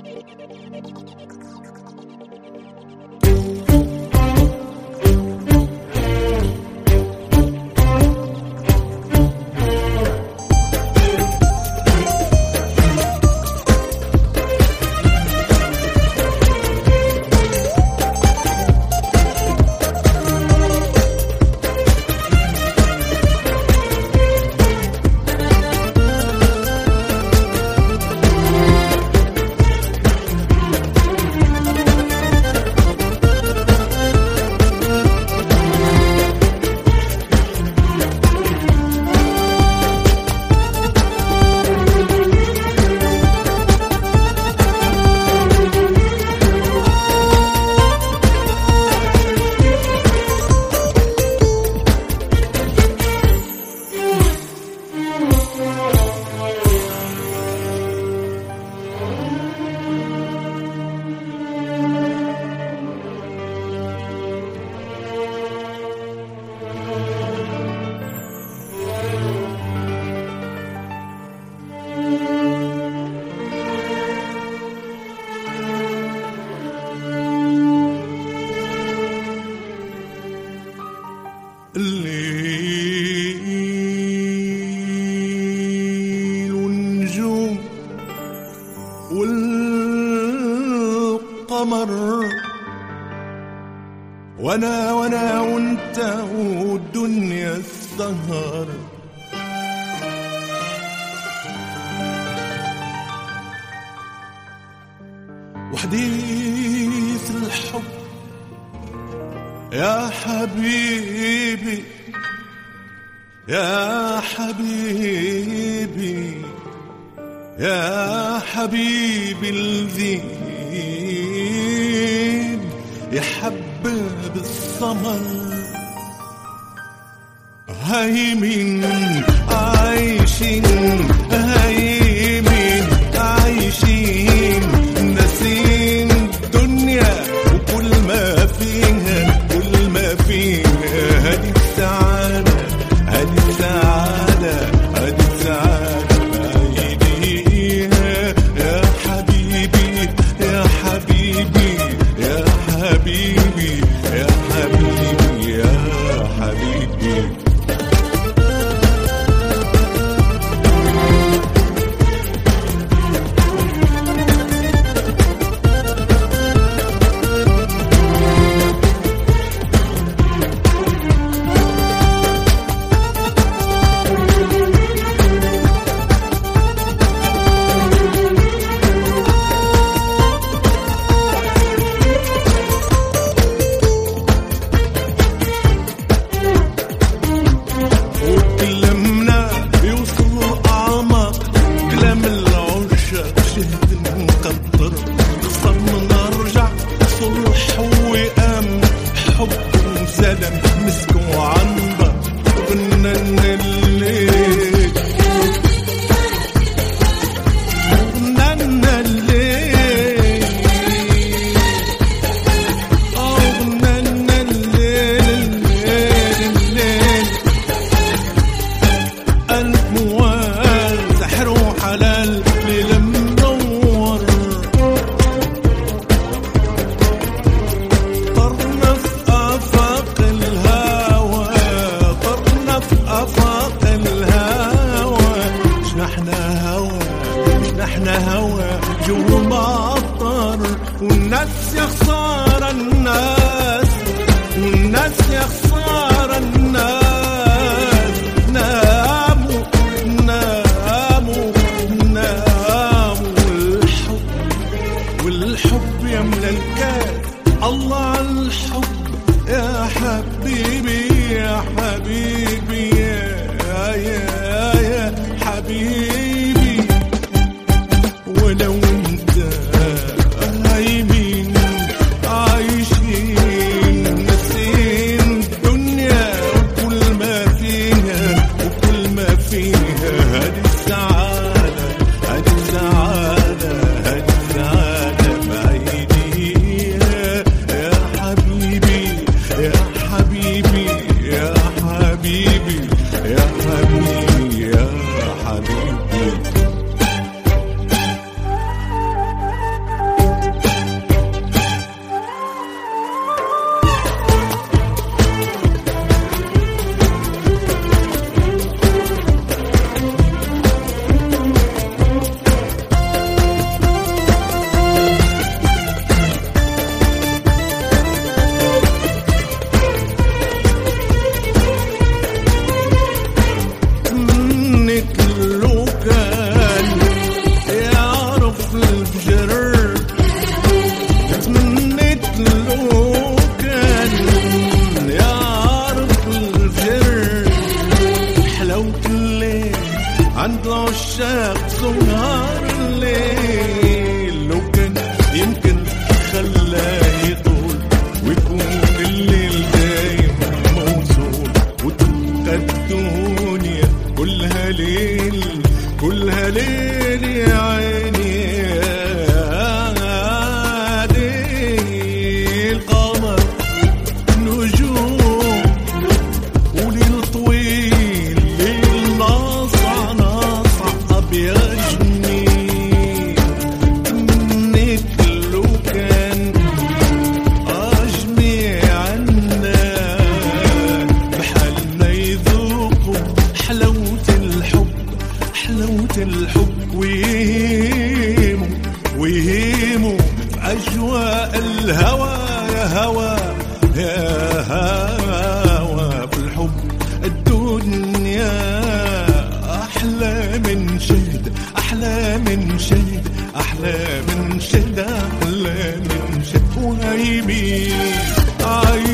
الليل والنجوم والقمر وانا وانا وانت والدنيا السهر وحديث الحب يا حبيبي يا حبيبي يا حبيبي الذين يحبب السمر هيمين عايشين هيمين عايشين ناسين الدنيا وكل ما فيها كل ما فيها هذه السعادة هذه السعادة هذه السعادة بأيديها يا حبيبي يا حبيبي يا حبيبي يا حبيبي يا حبيبي وكلامنا يوصل أعماق كلام العشاق شهد مقدر خصم نرجع صلح وأم حب وسلام مسك وعنبر قلنا الليل قلنا الليل آه، قلنا الليل الليل الليل الموال سحر وحلال ليل منور طرنا في آفاق الهوى طرنا في آفاق الهوى شنحنا هوى شنحنا هوى جو مطر والناس يا خسارة الناس والناس يا خسارة الناس ناموا ناموا ناموا الحب والحب يملى الكاس الله على الحب يا حبيبي يا حبيبي يا يا يا حبيبي ولو انت هايمين عايشين ناسين الدنيا وكل ما فيها وكل ما فيها هذه السعادة هذه السعادة هذه السعادة بأيديها يا حبيبي يا حبيبي أجواء الهوى يا هوى يا هوى في الحب الدنيا أحلى من شهد أحلى من شهد أحلى من شهد أحلى من شهد وهيمين عايش